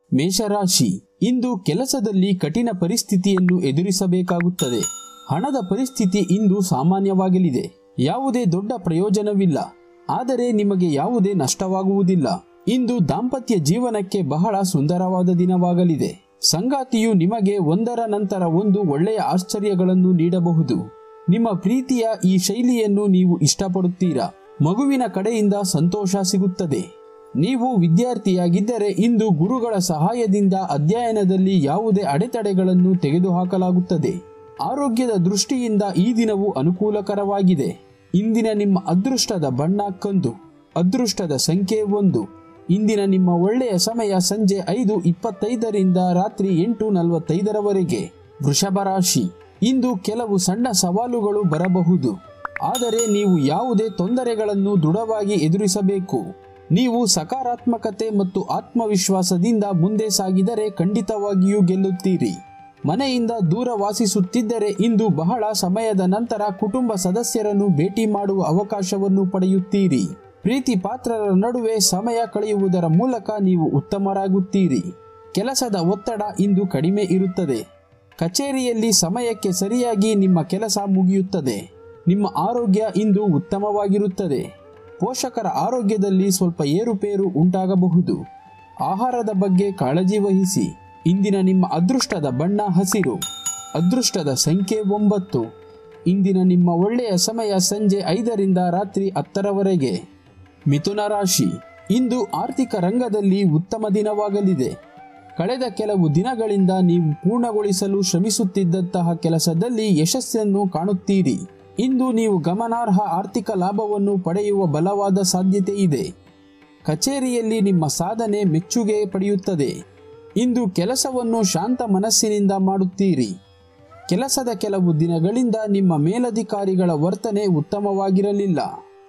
ಮೇಷರಾಶಿ ಇಂದು ಕೆಲಸದಲ್ಲಿ ಕಠಿಣ ಪರಿಸ್ಥಿತಿಯನ್ನು ಎದುರಿಸಬೇಕಾಗುತ್ತದೆ ಹಣದ ಪರಿಸ್ಥಿತಿ ಇಂದು ಸಾಮಾನ್ಯವಾಗಲಿದೆ ಯಾವುದೇ ದೊಡ್ಡ ಪ್ರಯೋಜನವಿಲ್ಲ ಆದರೆ ನಿಮಗೆ ಯಾವುದೇ ನಷ್ಟವಾಗುವುದಿಲ್ಲ ಇಂದು ದಾಂಪತ್ಯ ಜೀವನಕ್ಕೆ ಬಹಳ ಸುಂದರವಾದ ದಿನವಾಗಲಿದೆ ಸಂಗಾತಿಯು ನಿಮಗೆ ಒಂದರ ನಂತರ ಒಂದು ಒಳ್ಳೆಯ ಆಶ್ಚರ್ಯಗಳನ್ನು ನೀಡಬಹುದು ನಿಮ್ಮ ಪ್ರೀತಿಯ ಈ ಶೈಲಿಯನ್ನು ನೀವು ಇಷ್ಟಪಡುತ್ತೀರಾ ಮಗುವಿನ ಕಡೆಯಿಂದ ಸಂತೋಷ ಸಿಗುತ್ತದೆ ನೀವು ವಿದ್ಯಾರ್ಥಿಯಾಗಿದ್ದರೆ ಇಂದು ಗುರುಗಳ ಸಹಾಯದಿಂದ ಅಧ್ಯಯನದಲ್ಲಿ ಯಾವುದೇ ಅಡೆತಡೆಗಳನ್ನು ತೆಗೆದುಹಾಕಲಾಗುತ್ತದೆ ಆರೋಗ್ಯದ ದೃಷ್ಟಿಯಿಂದ ಈ ದಿನವು ಅನುಕೂಲಕರವಾಗಿದೆ ಇಂದಿನ ನಿಮ್ಮ ಅದೃಷ್ಟದ ಬಣ್ಣ ಕಂದು ಅದೃಷ್ಟದ ಸಂಖ್ಯೆ ಒಂದು ಇಂದಿನ ನಿಮ್ಮ ಒಳ್ಳೆಯ ಸಮಯ ಸಂಜೆ ಐದು ಇಪ್ಪತ್ತೈದರಿಂದ ರಾತ್ರಿ ಎಂಟು ನಲವತ್ತೈದರವರೆಗೆ ವೃಷಭ ರಾಶಿ ಇಂದು ಕೆಲವು ಸಣ್ಣ ಸವಾಲುಗಳು ಬರಬಹುದು ಆದರೆ ನೀವು ಯಾವುದೇ ತೊಂದರೆಗಳನ್ನು ದೃಢವಾಗಿ ಎದುರಿಸಬೇಕು ನೀವು ಸಕಾರಾತ್ಮಕತೆ ಮತ್ತು ಆತ್ಮವಿಶ್ವಾಸದಿಂದ ಮುಂದೆ ಸಾಗಿದರೆ ಖಂಡಿತವಾಗಿಯೂ ಗೆಲ್ಲುತ್ತೀರಿ ಮನೆಯಿಂದ ದೂರ ವಾಸಿಸುತ್ತಿದ್ದರೆ ಇಂದು ಬಹಳ ಸಮಯದ ನಂತರ ಕುಟುಂಬ ಸದಸ್ಯರನ್ನು ಭೇಟಿ ಮಾಡುವ ಅವಕಾಶವನ್ನು ಪಡೆಯುತ್ತೀರಿ ಪ್ರೀತಿ ಪಾತ್ರರ ನಡುವೆ ಸಮಯ ಕಳೆಯುವುದರ ಮೂಲಕ ನೀವು ಉತ್ತಮರಾಗುತ್ತೀರಿ ಕೆಲಸದ ಒತ್ತಡ ಇಂದು ಕಡಿಮೆ ಇರುತ್ತದೆ ಕಚೇರಿಯಲ್ಲಿ ಸಮಯಕ್ಕೆ ಸರಿಯಾಗಿ ನಿಮ್ಮ ಕೆಲಸ ಮುಗಿಯುತ್ತದೆ ನಿಮ್ಮ ಆರೋಗ್ಯ ಇಂದು ಉತ್ತಮವಾಗಿರುತ್ತದೆ ಪೋಷಕರ ಆರೋಗ್ಯದಲ್ಲಿ ಸ್ವಲ್ಪ ಏರುಪೇರು ಉಂಟಾಗಬಹುದು ಆಹಾರದ ಬಗ್ಗೆ ಕಾಳಜಿ ವಹಿಸಿ ಇಂದಿನ ನಿಮ್ಮ ಅದೃಷ್ಟದ ಬಣ್ಣ ಹಸಿರು ಅದೃಷ್ಟದ ಸಂಖ್ಯೆ ಒಂಬತ್ತು ಇಂದಿನ ನಿಮ್ಮ ಒಳ್ಳೆಯ ಸಮಯ ಸಂಜೆ ಐದರಿಂದ ರಾತ್ರಿ ಹತ್ತರವರೆಗೆ ಮಿಥುನ ರಾಶಿ ಇಂದು ಆರ್ಥಿಕ ರಂಗದಲ್ಲಿ ಉತ್ತಮ ದಿನವಾಗಲಿದೆ ಕಳೆದ ಕೆಲವು ದಿನಗಳಿಂದ ನೀವು ಪೂರ್ಣಗೊಳಿಸಲು ಶ್ರಮಿಸುತ್ತಿದ್ದಂತಹ ಕೆಲಸದಲ್ಲಿ ಯಶಸ್ಸನ್ನು ಕಾಣುತ್ತೀರಿ ಇಂದು ನೀವು ಗಮನಾರ್ಹ ಆರ್ಥಿಕ ಲಾಭವನ್ನು ಪಡೆಯುವ ಬಲವಾದ ಸಾಧ್ಯತೆ ಇದೆ ಕಚೇರಿಯಲ್ಲಿ ನಿಮ್ಮ ಸಾಧನೆ ಮೆಚ್ಚುಗೆ ಪಡೆಯುತ್ತದೆ ಇಂದು ಕೆಲಸವನ್ನು ಶಾಂತ ಮನಸ್ಸಿನಿಂದ ಮಾಡುತ್ತೀರಿ ಕೆಲಸದ ಕೆಲವು ದಿನಗಳಿಂದ ನಿಮ್ಮ ಮೇಲಧಿಕಾರಿಗಳ ವರ್ತನೆ ಉತ್ತಮವಾಗಿರಲಿಲ್ಲ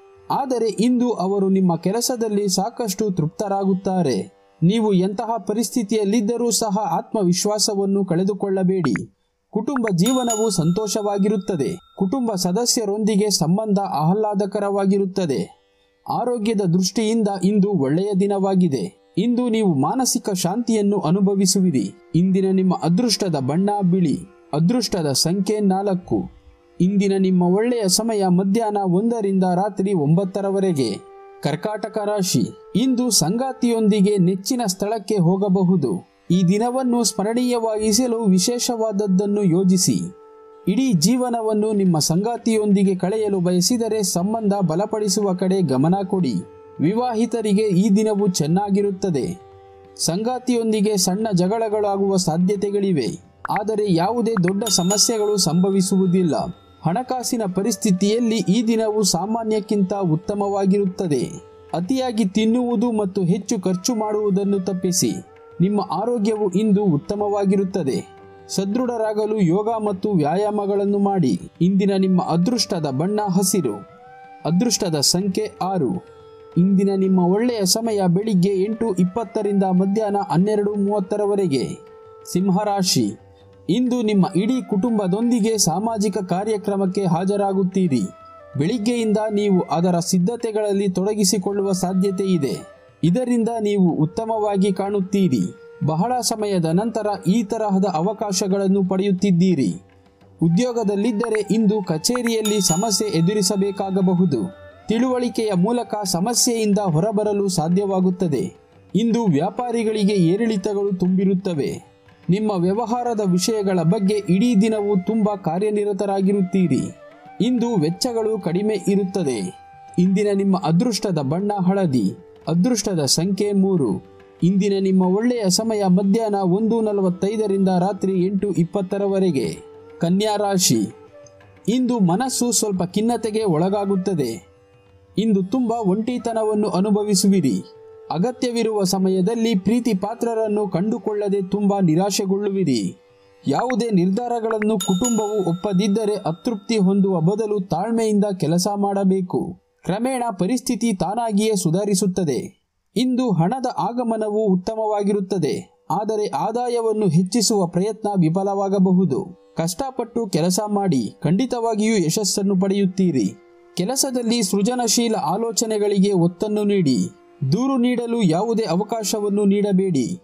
ಆದರೆ ಇಂದು ಅವರು ನಿಮ್ಮ ಕೆಲಸದಲ್ಲಿ ಸಾಕಷ್ಟು ತೃಪ್ತರಾಗುತ್ತಾರೆ ನೀವು ಎಂತಹ ಪರಿಸ್ಥಿತಿಯಲ್ಲಿದ್ದರೂ ಸಹ ಆತ್ಮವಿಶ್ವಾಸವನ್ನು ಕಳೆದುಕೊಳ್ಳಬೇಡಿ ಕುಟುಂಬ ಜೀವನವು ಸಂತೋಷವಾಗಿರುತ್ತದೆ ಕುಟುಂಬ ಸದಸ್ಯರೊಂದಿಗೆ ಸಂಬಂಧ ಆಹ್ಲಾದಕರವಾಗಿರುತ್ತದೆ ಆರೋಗ್ಯದ ದೃಷ್ಟಿಯಿಂದ ಇಂದು ಒಳ್ಳೆಯ ದಿನವಾಗಿದೆ ಇಂದು ನೀವು ಮಾನಸಿಕ ಶಾಂತಿಯನ್ನು ಅನುಭವಿಸುವಿರಿ ಇಂದಿನ ನಿಮ್ಮ ಅದೃಷ್ಟದ ಬಣ್ಣ ಬಿಳಿ ಅದೃಷ್ಟದ ಸಂಖ್ಯೆ ನಾಲ್ಕು ಇಂದಿನ ನಿಮ್ಮ ಒಳ್ಳೆಯ ಸಮಯ ಮಧ್ಯಾಹ್ನ ಒಂದರಿಂದ ರಾತ್ರಿ ಒಂಬತ್ತರವರೆಗೆ ಕರ್ಕಾಟಕ ರಾಶಿ ಇಂದು ಸಂಗಾತಿಯೊಂದಿಗೆ ನೆಚ್ಚಿನ ಸ್ಥಳಕ್ಕೆ ಹೋಗಬಹುದು ಈ ದಿನವನ್ನು ಸ್ಮರಣೀಯವಾಗಿಸಲು ವಿಶೇಷವಾದದ್ದನ್ನು ಯೋಜಿಸಿ ಇಡೀ ಜೀವನವನ್ನು ನಿಮ್ಮ ಸಂಗಾತಿಯೊಂದಿಗೆ ಕಳೆಯಲು ಬಯಸಿದರೆ ಸಂಬಂಧ ಬಲಪಡಿಸುವ ಕಡೆ ಗಮನ ಕೊಡಿ ವಿವಾಹಿತರಿಗೆ ಈ ದಿನವು ಚೆನ್ನಾಗಿರುತ್ತದೆ ಸಂಗಾತಿಯೊಂದಿಗೆ ಸಣ್ಣ ಜಗಳಗಳಾಗುವ ಸಾಧ್ಯತೆಗಳಿವೆ ಆದರೆ ಯಾವುದೇ ದೊಡ್ಡ ಸಮಸ್ಯೆಗಳು ಸಂಭವಿಸುವುದಿಲ್ಲ ಹಣಕಾಸಿನ ಪರಿಸ್ಥಿತಿಯಲ್ಲಿ ಈ ದಿನವು ಸಾಮಾನ್ಯಕ್ಕಿಂತ ಉತ್ತಮವಾಗಿರುತ್ತದೆ ಅತಿಯಾಗಿ ತಿನ್ನುವುದು ಮತ್ತು ಹೆಚ್ಚು ಖರ್ಚು ಮಾಡುವುದನ್ನು ತಪ್ಪಿಸಿ ನಿಮ್ಮ ಆರೋಗ್ಯವು ಇಂದು ಉತ್ತಮವಾಗಿರುತ್ತದೆ ಸದೃಢರಾಗಲು ಯೋಗ ಮತ್ತು ವ್ಯಾಯಾಮಗಳನ್ನು ಮಾಡಿ ಇಂದಿನ ನಿಮ್ಮ ಅದೃಷ್ಟದ ಬಣ್ಣ ಹಸಿರು ಅದೃಷ್ಟದ ಸಂಖ್ಯೆ ಆರು ಇಂದಿನ ನಿಮ್ಮ ಒಳ್ಳೆಯ ಸಮಯ ಬೆಳಿಗ್ಗೆ ಎಂಟು ಇಪ್ಪತ್ತರಿಂದ ಮಧ್ಯಾಹ್ನ ಹನ್ನೆರಡು ಮೂವತ್ತರವರೆಗೆ ಸಿಂಹರಾಶಿ ಇಂದು ನಿಮ್ಮ ಇಡೀ ಕುಟುಂಬದೊಂದಿಗೆ ಸಾಮಾಜಿಕ ಕಾರ್ಯಕ್ರಮಕ್ಕೆ ಹಾಜರಾಗುತ್ತೀರಿ ಬೆಳಿಗ್ಗೆಯಿಂದ ನೀವು ಅದರ ಸಿದ್ಧತೆಗಳಲ್ಲಿ ತೊಡಗಿಸಿಕೊಳ್ಳುವ ಸಾಧ್ಯತೆ ಇದೆ ಇದರಿಂದ ನೀವು ಉತ್ತಮವಾಗಿ ಕಾಣುತ್ತೀರಿ ಬಹಳ ಸಮಯದ ನಂತರ ಈ ತರಹದ ಅವಕಾಶಗಳನ್ನು ಪಡೆಯುತ್ತಿದ್ದೀರಿ ಉದ್ಯೋಗದಲ್ಲಿದ್ದರೆ ಇಂದು ಕಚೇರಿಯಲ್ಲಿ ಸಮಸ್ಯೆ ಎದುರಿಸಬೇಕಾಗಬಹುದು ತಿಳುವಳಿಕೆಯ ಮೂಲಕ ಸಮಸ್ಯೆಯಿಂದ ಹೊರಬರಲು ಸಾಧ್ಯವಾಗುತ್ತದೆ ಇಂದು ವ್ಯಾಪಾರಿಗಳಿಗೆ ಏರಿಳಿತಗಳು ತುಂಬಿರುತ್ತವೆ ನಿಮ್ಮ ವ್ಯವಹಾರದ ವಿಷಯಗಳ ಬಗ್ಗೆ ಇಡೀ ದಿನವೂ ತುಂಬ ಕಾರ್ಯನಿರತರಾಗಿರುತ್ತೀರಿ ಇಂದು ವೆಚ್ಚಗಳು ಕಡಿಮೆ ಇರುತ್ತದೆ ಇಂದಿನ ನಿಮ್ಮ ಅದೃಷ್ಟದ ಬಣ್ಣ ಹಳದಿ ಅದೃಷ್ಟದ ಸಂಖ್ಯೆ ಮೂರು ಇಂದಿನ ನಿಮ್ಮ ಒಳ್ಳೆಯ ಸಮಯ ಮಧ್ಯಾಹ್ನ ಒಂದು ನಲವತ್ತೈದರಿಂದ ರಾತ್ರಿ ಎಂಟು ಇಪ್ಪತ್ತರವರೆಗೆ ಕನ್ಯಾ ರಾಶಿ ಇಂದು ಮನಸ್ಸು ಸ್ವಲ್ಪ ಖಿನ್ನತೆಗೆ ಒಳಗಾಗುತ್ತದೆ ಇಂದು ತುಂಬ ಒಂಟಿತನವನ್ನು ಅನುಭವಿಸುವಿರಿ ಅಗತ್ಯವಿರುವ ಸಮಯದಲ್ಲಿ ಪ್ರೀತಿ ಪಾತ್ರರನ್ನು ಕಂಡುಕೊಳ್ಳದೆ ತುಂಬ ನಿರಾಶೆಗೊಳ್ಳುವಿರಿ ಯಾವುದೇ ನಿರ್ಧಾರಗಳನ್ನು ಕುಟುಂಬವು ಒಪ್ಪದಿದ್ದರೆ ಅತೃಪ್ತಿ ಹೊಂದುವ ಬದಲು ತಾಳ್ಮೆಯಿಂದ ಕೆಲಸ ಮಾಡಬೇಕು ಕ್ರಮೇಣ ಪರಿಸ್ಥಿತಿ ತಾನಾಗಿಯೇ ಸುಧಾರಿಸುತ್ತದೆ ಇಂದು ಹಣದ ಆಗಮನವು ಉತ್ತಮವಾಗಿರುತ್ತದೆ ಆದರೆ ಆದಾಯವನ್ನು ಹೆಚ್ಚಿಸುವ ಪ್ರಯತ್ನ ವಿಫಲವಾಗಬಹುದು ಕಷ್ಟಪಟ್ಟು ಕೆಲಸ ಮಾಡಿ ಖಂಡಿತವಾಗಿಯೂ ಯಶಸ್ಸನ್ನು ಪಡೆಯುತ್ತೀರಿ ಕೆಲಸದಲ್ಲಿ ಸೃಜನಶೀಲ ಆಲೋಚನೆಗಳಿಗೆ ಒತ್ತನ್ನು ನೀಡಿ ದೂರು ನೀಡಲು ಯಾವುದೇ ಅವಕಾಶವನ್ನು ನೀಡಬೇಡಿ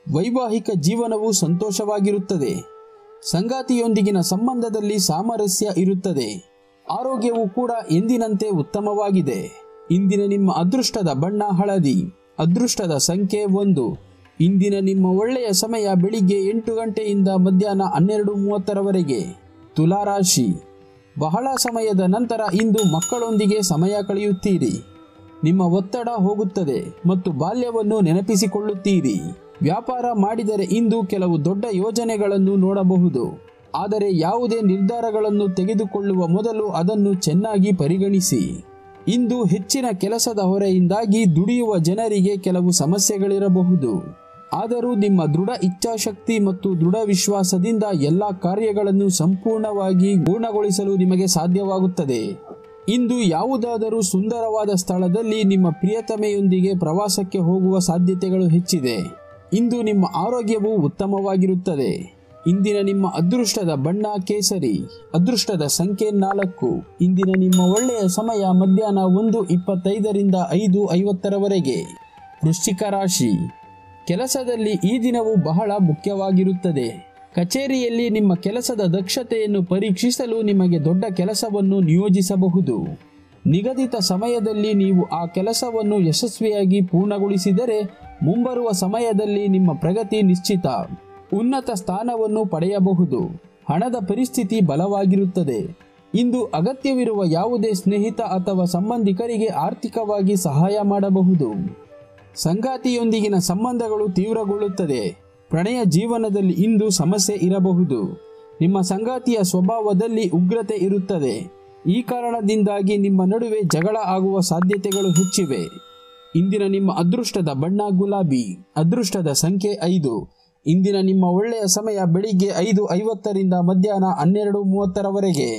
ವೈವಾಹಿಕ ಜೀವನವು ಸಂತೋಷವಾಗಿರುತ್ತದೆ ಸಂಗಾತಿಯೊಂದಿಗಿನ ಸಂಬಂಧದಲ್ಲಿ ಸಾಮರಸ್ಯ ಇರುತ್ತದೆ ಆರೋಗ್ಯವು ಕೂಡ ಎಂದಿನಂತೆ ಉತ್ತಮವಾಗಿದೆ ಇಂದಿನ ನಿಮ್ಮ ಅದೃಷ್ಟದ ಬಣ್ಣ ಹಳದಿ ಅದೃಷ್ಟದ ಸಂಖ್ಯೆ ಒಂದು ಇಂದಿನ ನಿಮ್ಮ ಒಳ್ಳೆಯ ಸಮಯ ಬೆಳಿಗ್ಗೆ ಎಂಟು ಗಂಟೆಯಿಂದ ಮಧ್ಯಾಹ್ನ ಹನ್ನೆರಡು ಮೂವತ್ತರವರೆಗೆ ತುಲಾರಾಶಿ ಬಹಳ ಸಮಯದ ನಂತರ ಇಂದು ಮಕ್ಕಳೊಂದಿಗೆ ಸಮಯ ಕಳೆಯುತ್ತೀರಿ ನಿಮ್ಮ ಒತ್ತಡ ಹೋಗುತ್ತದೆ ಮತ್ತು ಬಾಲ್ಯವನ್ನು ನೆನಪಿಸಿಕೊಳ್ಳುತ್ತೀರಿ ವ್ಯಾಪಾರ ಮಾಡಿದರೆ ಇಂದು ಕೆಲವು ದೊಡ್ಡ ಯೋಜನೆಗಳನ್ನು ನೋಡಬಹುದು ಆದರೆ ಯಾವುದೇ ನಿರ್ಧಾರಗಳನ್ನು ತೆಗೆದುಕೊಳ್ಳುವ ಮೊದಲು ಅದನ್ನು ಚೆನ್ನಾಗಿ ಪರಿಗಣಿಸಿ ಇಂದು ಹೆಚ್ಚಿನ ಕೆಲಸದ ಹೊರೆಯಿಂದಾಗಿ ದುಡಿಯುವ ಜನರಿಗೆ ಕೆಲವು ಸಮಸ್ಯೆಗಳಿರಬಹುದು ಆದರೂ ನಿಮ್ಮ ದೃಢ ಇಚ್ಛಾಶಕ್ತಿ ಮತ್ತು ದೃಢ ವಿಶ್ವಾಸದಿಂದ ಎಲ್ಲ ಕಾರ್ಯಗಳನ್ನು ಸಂಪೂರ್ಣವಾಗಿ ಪೂರ್ಣಗೊಳಿಸಲು ನಿಮಗೆ ಸಾಧ್ಯವಾಗುತ್ತದೆ ಇಂದು ಯಾವುದಾದರೂ ಸುಂದರವಾದ ಸ್ಥಳದಲ್ಲಿ ನಿಮ್ಮ ಪ್ರಿಯತಮೆಯೊಂದಿಗೆ ಪ್ರವಾಸಕ್ಕೆ ಹೋಗುವ ಸಾಧ್ಯತೆಗಳು ಹೆಚ್ಚಿದೆ ಇಂದು ನಿಮ್ಮ ಆರೋಗ್ಯವು ಉತ್ತಮವಾಗಿರುತ್ತದೆ ಇಂದಿನ ನಿಮ್ಮ ಅದೃಷ್ಟದ ಬಣ್ಣ ಕೇಸರಿ ಅದೃಷ್ಟದ ಸಂಖ್ಯೆ ನಾಲ್ಕು ಇಂದಿನ ನಿಮ್ಮ ಒಳ್ಳೆಯ ಸಮಯ ಮಧ್ಯಾಹ್ನ ಒಂದು ಇಪ್ಪತ್ತೈದರಿಂದ ಐದು ಐವತ್ತರವರೆಗೆ ವೃಶ್ಚಿಕ ರಾಶಿ ಕೆಲಸದಲ್ಲಿ ಈ ದಿನವು ಬಹಳ ಮುಖ್ಯವಾಗಿರುತ್ತದೆ ಕಚೇರಿಯಲ್ಲಿ ನಿಮ್ಮ ಕೆಲಸದ ದಕ್ಷತೆಯನ್ನು ಪರೀಕ್ಷಿಸಲು ನಿಮಗೆ ದೊಡ್ಡ ಕೆಲಸವನ್ನು ನಿಯೋಜಿಸಬಹುದು ನಿಗದಿತ ಸಮಯದಲ್ಲಿ ನೀವು ಆ ಕೆಲಸವನ್ನು ಯಶಸ್ವಿಯಾಗಿ ಪೂರ್ಣಗೊಳಿಸಿದರೆ ಮುಂಬರುವ ಸಮಯದಲ್ಲಿ ನಿಮ್ಮ ಪ್ರಗತಿ ನಿಶ್ಚಿತ ಉನ್ನತ ಸ್ಥಾನವನ್ನು ಪಡೆಯಬಹುದು ಹಣದ ಪರಿಸ್ಥಿತಿ ಬಲವಾಗಿರುತ್ತದೆ ಇಂದು ಅಗತ್ಯವಿರುವ ಯಾವುದೇ ಸ್ನೇಹಿತ ಅಥವಾ ಸಂಬಂಧಿಕರಿಗೆ ಆರ್ಥಿಕವಾಗಿ ಸಹಾಯ ಮಾಡಬಹುದು ಸಂಗಾತಿಯೊಂದಿಗಿನ ಸಂಬಂಧಗಳು ತೀವ್ರಗೊಳ್ಳುತ್ತದೆ ಪ್ರಣಯ ಜೀವನದಲ್ಲಿ ಇಂದು ಸಮಸ್ಯೆ ಇರಬಹುದು ನಿಮ್ಮ ಸಂಗಾತಿಯ ಸ್ವಭಾವದಲ್ಲಿ ಉಗ್ರತೆ ಇರುತ್ತದೆ ಈ ಕಾರಣದಿಂದಾಗಿ ನಿಮ್ಮ ನಡುವೆ ಜಗಳ ಆಗುವ ಸಾಧ್ಯತೆಗಳು ಹೆಚ್ಚಿವೆ ಇಂದಿನ ನಿಮ್ಮ ಅದೃಷ್ಟದ ಬಣ್ಣ ಗುಲಾಬಿ ಅದೃಷ್ಟದ ಸಂಖ್ಯೆ ಐದು ಇಂದಿನ ನಿಮ್ಮ ಒಳ್ಳೆಯ ಸಮಯ ಬೆಳಿಗ್ಗೆ ಐದು ಐವತ್ತರಿಂದ ಮಧ್ಯಾಹ್ನ ಹನ್ನೆರಡು ಮೂವತ್ತರವರೆಗೆ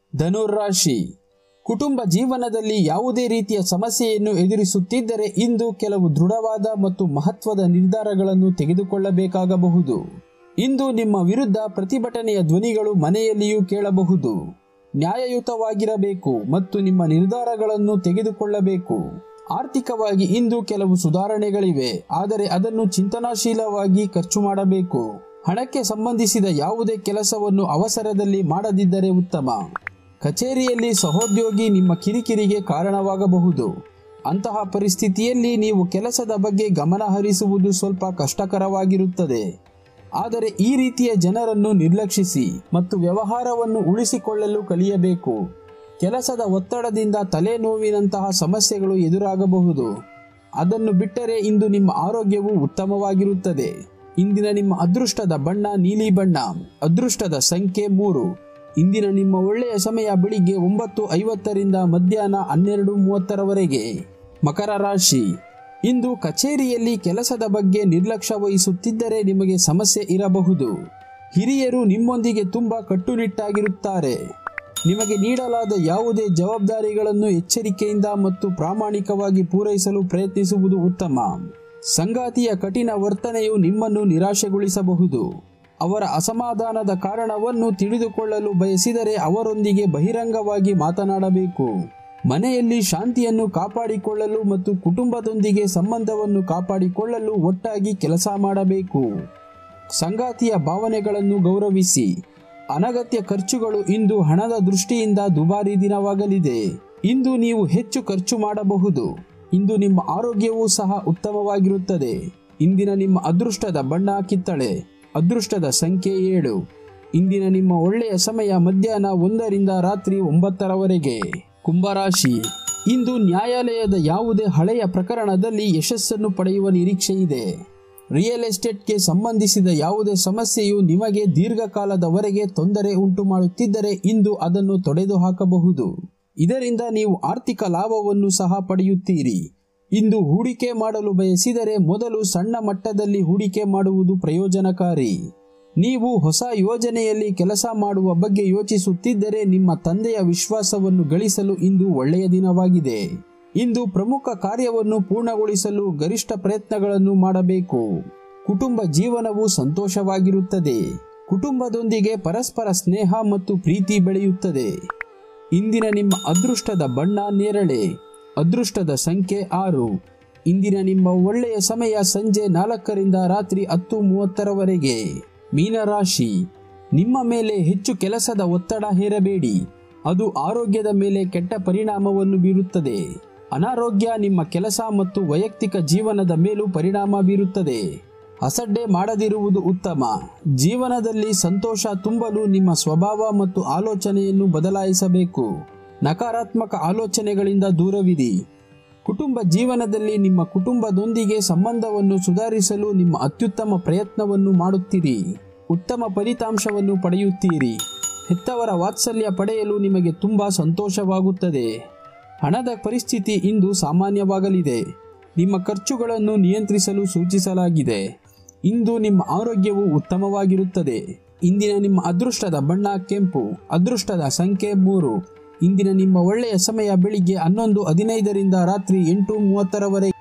ಧನುರಾಶಿ ಕುಟುಂಬ ಜೀವನದಲ್ಲಿ ಯಾವುದೇ ರೀತಿಯ ಸಮಸ್ಯೆಯನ್ನು ಎದುರಿಸುತ್ತಿದ್ದರೆ ಇಂದು ಕೆಲವು ದೃಢವಾದ ಮತ್ತು ಮಹತ್ವದ ನಿರ್ಧಾರಗಳನ್ನು ತೆಗೆದುಕೊಳ್ಳಬೇಕಾಗಬಹುದು ಇಂದು ನಿಮ್ಮ ವಿರುದ್ಧ ಪ್ರತಿಭಟನೆಯ ಧ್ವನಿಗಳು ಮನೆಯಲ್ಲಿಯೂ ಕೇಳಬಹುದು ನ್ಯಾಯಯುತವಾಗಿರಬೇಕು ಮತ್ತು ನಿಮ್ಮ ನಿರ್ಧಾರಗಳನ್ನು ತೆಗೆದುಕೊಳ್ಳಬೇಕು ಆರ್ಥಿಕವಾಗಿ ಇಂದು ಕೆಲವು ಸುಧಾರಣೆಗಳಿವೆ ಆದರೆ ಅದನ್ನು ಚಿಂತನಾಶೀಲವಾಗಿ ಖರ್ಚು ಮಾಡಬೇಕು ಹಣಕ್ಕೆ ಸಂಬಂಧಿಸಿದ ಯಾವುದೇ ಕೆಲಸವನ್ನು ಅವಸರದಲ್ಲಿ ಮಾಡದಿದ್ದರೆ ಉತ್ತಮ ಕಚೇರಿಯಲ್ಲಿ ಸಹೋದ್ಯೋಗಿ ನಿಮ್ಮ ಕಿರಿಕಿರಿಗೆ ಕಾರಣವಾಗಬಹುದು ಅಂತಹ ಪರಿಸ್ಥಿತಿಯಲ್ಲಿ ನೀವು ಕೆಲಸದ ಬಗ್ಗೆ ಗಮನ ಹರಿಸುವುದು ಸ್ವಲ್ಪ ಕಷ್ಟಕರವಾಗಿರುತ್ತದೆ ಆದರೆ ಈ ರೀತಿಯ ಜನರನ್ನು ನಿರ್ಲಕ್ಷಿಸಿ ಮತ್ತು ವ್ಯವಹಾರವನ್ನು ಉಳಿಸಿಕೊಳ್ಳಲು ಕಲಿಯಬೇಕು ಕೆಲಸದ ಒತ್ತಡದಿಂದ ತಲೆನೋವಿನಂತಹ ಸಮಸ್ಯೆಗಳು ಎದುರಾಗಬಹುದು ಅದನ್ನು ಬಿಟ್ಟರೆ ಇಂದು ನಿಮ್ಮ ಆರೋಗ್ಯವು ಉತ್ತಮವಾಗಿರುತ್ತದೆ ಇಂದಿನ ನಿಮ್ಮ ಅದೃಷ್ಟದ ಬಣ್ಣ ನೀಲಿ ಬಣ್ಣ ಅದೃಷ್ಟದ ಸಂಖ್ಯೆ ಮೂರು ಇಂದಿನ ನಿಮ್ಮ ಒಳ್ಳೆಯ ಸಮಯ ಬೆಳಿಗ್ಗೆ ಒಂಬತ್ತು ಐವತ್ತರಿಂದ ಮಧ್ಯಾಹ್ನ ಹನ್ನೆರಡು ಮೂವತ್ತರವರೆಗೆ ಮಕರ ರಾಶಿ ಇಂದು ಕಚೇರಿಯಲ್ಲಿ ಕೆಲಸದ ಬಗ್ಗೆ ನಿರ್ಲಕ್ಷ್ಯ ವಹಿಸುತ್ತಿದ್ದರೆ ನಿಮಗೆ ಸಮಸ್ಯೆ ಇರಬಹುದು ಹಿರಿಯರು ನಿಮ್ಮೊಂದಿಗೆ ತುಂಬಾ ಕಟ್ಟುನಿಟ್ಟಾಗಿರುತ್ತಾರೆ ನಿಮಗೆ ನೀಡಲಾದ ಯಾವುದೇ ಜವಾಬ್ದಾರಿಗಳನ್ನು ಎಚ್ಚರಿಕೆಯಿಂದ ಮತ್ತು ಪ್ರಾಮಾಣಿಕವಾಗಿ ಪೂರೈಸಲು ಪ್ರಯತ್ನಿಸುವುದು ಉತ್ತಮ ಸಂಗಾತಿಯ ಕಠಿಣ ವರ್ತನೆಯು ನಿಮ್ಮನ್ನು ನಿರಾಶೆಗೊಳಿಸಬಹುದು ಅವರ ಅಸಮಾಧಾನದ ಕಾರಣವನ್ನು ತಿಳಿದುಕೊಳ್ಳಲು ಬಯಸಿದರೆ ಅವರೊಂದಿಗೆ ಬಹಿರಂಗವಾಗಿ ಮಾತನಾಡಬೇಕು ಮನೆಯಲ್ಲಿ ಶಾಂತಿಯನ್ನು ಕಾಪಾಡಿಕೊಳ್ಳಲು ಮತ್ತು ಕುಟುಂಬದೊಂದಿಗೆ ಸಂಬಂಧವನ್ನು ಕಾಪಾಡಿಕೊಳ್ಳಲು ಒಟ್ಟಾಗಿ ಕೆಲಸ ಮಾಡಬೇಕು ಸಂಗಾತಿಯ ಭಾವನೆಗಳನ್ನು ಗೌರವಿಸಿ ಅನಗತ್ಯ ಖರ್ಚುಗಳು ಇಂದು ಹಣದ ದೃಷ್ಟಿಯಿಂದ ದುಬಾರಿ ದಿನವಾಗಲಿದೆ ಇಂದು ನೀವು ಹೆಚ್ಚು ಖರ್ಚು ಮಾಡಬಹುದು ಇಂದು ನಿಮ್ಮ ಆರೋಗ್ಯವೂ ಸಹ ಉತ್ತಮವಾಗಿರುತ್ತದೆ ಇಂದಿನ ನಿಮ್ಮ ಅದೃಷ್ಟದ ಬಣ್ಣ ಕಿತ್ತಳೆ ಅದೃಷ್ಟದ ಸಂಖ್ಯೆ ಏಳು ಇಂದಿನ ನಿಮ್ಮ ಒಳ್ಳೆಯ ಸಮಯ ಮಧ್ಯಾಹ್ನ ಒಂದರಿಂದ ರಾತ್ರಿ ಒಂಬತ್ತರವರೆಗೆ ಕುಂಭರಾಶಿ ಇಂದು ನ್ಯಾಯಾಲಯದ ಯಾವುದೇ ಹಳೆಯ ಪ್ರಕರಣದಲ್ಲಿ ಯಶಸ್ಸನ್ನು ಪಡೆಯುವ ನಿರೀಕ್ಷೆ ಇದೆ ರಿಯಲ್ ಎಸ್ಟೇಟ್ಗೆ ಸಂಬಂಧಿಸಿದ ಯಾವುದೇ ಸಮಸ್ಯೆಯು ನಿಮಗೆ ದೀರ್ಘಕಾಲದವರೆಗೆ ತೊಂದರೆ ಉಂಟು ಮಾಡುತ್ತಿದ್ದರೆ ಇಂದು ಅದನ್ನು ತೊಡೆದು ಹಾಕಬಹುದು ಇದರಿಂದ ನೀವು ಆರ್ಥಿಕ ಲಾಭವನ್ನು ಸಹ ಪಡೆಯುತ್ತೀರಿ ಇಂದು ಹೂಡಿಕೆ ಮಾಡಲು ಬಯಸಿದರೆ ಮೊದಲು ಸಣ್ಣ ಮಟ್ಟದಲ್ಲಿ ಹೂಡಿಕೆ ಮಾಡುವುದು ಪ್ರಯೋಜನಕಾರಿ ನೀವು ಹೊಸ ಯೋಜನೆಯಲ್ಲಿ ಕೆಲಸ ಮಾಡುವ ಬಗ್ಗೆ ಯೋಚಿಸುತ್ತಿದ್ದರೆ ನಿಮ್ಮ ತಂದೆಯ ವಿಶ್ವಾಸವನ್ನು ಗಳಿಸಲು ಇಂದು ಒಳ್ಳೆಯ ದಿನವಾಗಿದೆ ಇಂದು ಪ್ರಮುಖ ಕಾರ್ಯವನ್ನು ಪೂರ್ಣಗೊಳಿಸಲು ಗರಿಷ್ಠ ಪ್ರಯತ್ನಗಳನ್ನು ಮಾಡಬೇಕು ಕುಟುಂಬ ಜೀವನವು ಸಂತೋಷವಾಗಿರುತ್ತದೆ ಕುಟುಂಬದೊಂದಿಗೆ ಪರಸ್ಪರ ಸ್ನೇಹ ಮತ್ತು ಪ್ರೀತಿ ಬೆಳೆಯುತ್ತದೆ ಇಂದಿನ ನಿಮ್ಮ ಅದೃಷ್ಟದ ಬಣ್ಣ ನೇರಳೆ ಅದೃಷ್ಟದ ಸಂಖ್ಯೆ ಆರು ಇಂದಿನ ನಿಮ್ಮ ಒಳ್ಳೆಯ ಸಮಯ ಸಂಜೆ ನಾಲ್ಕರಿಂದ ರಾತ್ರಿ ಹತ್ತು ಮೂವತ್ತರವರೆಗೆ ಮೀನರಾಶಿ ನಿಮ್ಮ ಮೇಲೆ ಹೆಚ್ಚು ಕೆಲಸದ ಒತ್ತಡ ಹೇರಬೇಡಿ ಅದು ಆರೋಗ್ಯದ ಮೇಲೆ ಕೆಟ್ಟ ಪರಿಣಾಮವನ್ನು ಬೀರುತ್ತದೆ ಅನಾರೋಗ್ಯ ನಿಮ್ಮ ಕೆಲಸ ಮತ್ತು ವೈಯಕ್ತಿಕ ಜೀವನದ ಮೇಲೂ ಪರಿಣಾಮ ಬೀರುತ್ತದೆ ಅಸಡ್ಡೆ ಮಾಡದಿರುವುದು ಉತ್ತಮ ಜೀವನದಲ್ಲಿ ಸಂತೋಷ ತುಂಬಲು ನಿಮ್ಮ ಸ್ವಭಾವ ಮತ್ತು ಆಲೋಚನೆಯನ್ನು ಬದಲಾಯಿಸಬೇಕು ನಕಾರಾತ್ಮಕ ಆಲೋಚನೆಗಳಿಂದ ದೂರವಿರಿ ಕುಟುಂಬ ಜೀವನದಲ್ಲಿ ನಿಮ್ಮ ಕುಟುಂಬದೊಂದಿಗೆ ಸಂಬಂಧವನ್ನು ಸುಧಾರಿಸಲು ನಿಮ್ಮ ಅತ್ಯುತ್ತಮ ಪ್ರಯತ್ನವನ್ನು ಮಾಡುತ್ತೀರಿ ಉತ್ತಮ ಫಲಿತಾಂಶವನ್ನು ಪಡೆಯುತ್ತೀರಿ ಹೆತ್ತವರ ವಾತ್ಸಲ್ಯ ಪಡೆಯಲು ನಿಮಗೆ ತುಂಬ ಸಂತೋಷವಾಗುತ್ತದೆ ಹಣದ ಪರಿಸ್ಥಿತಿ ಇಂದು ಸಾಮಾನ್ಯವಾಗಲಿದೆ ನಿಮ್ಮ ಖರ್ಚುಗಳನ್ನು ನಿಯಂತ್ರಿಸಲು ಸೂಚಿಸಲಾಗಿದೆ ಇಂದು ನಿಮ್ಮ ಆರೋಗ್ಯವು ಉತ್ತಮವಾಗಿರುತ್ತದೆ ಇಂದಿನ ನಿಮ್ಮ ಅದೃಷ್ಟದ ಬಣ್ಣ ಕೆಂಪು ಅದೃಷ್ಟದ ಸಂಖ್ಯೆ ಮೂರು ಇಂದಿನ ನಿಮ್ಮ ಒಳ್ಳೆಯ ಸಮಯ ಬೆಳಿಗ್ಗೆ ಹನ್ನೊಂದು ಹದಿನೈದರಿಂದ ರಾತ್ರಿ ಎಂಟು ಮೂವತ್ತರವರೆಗೆ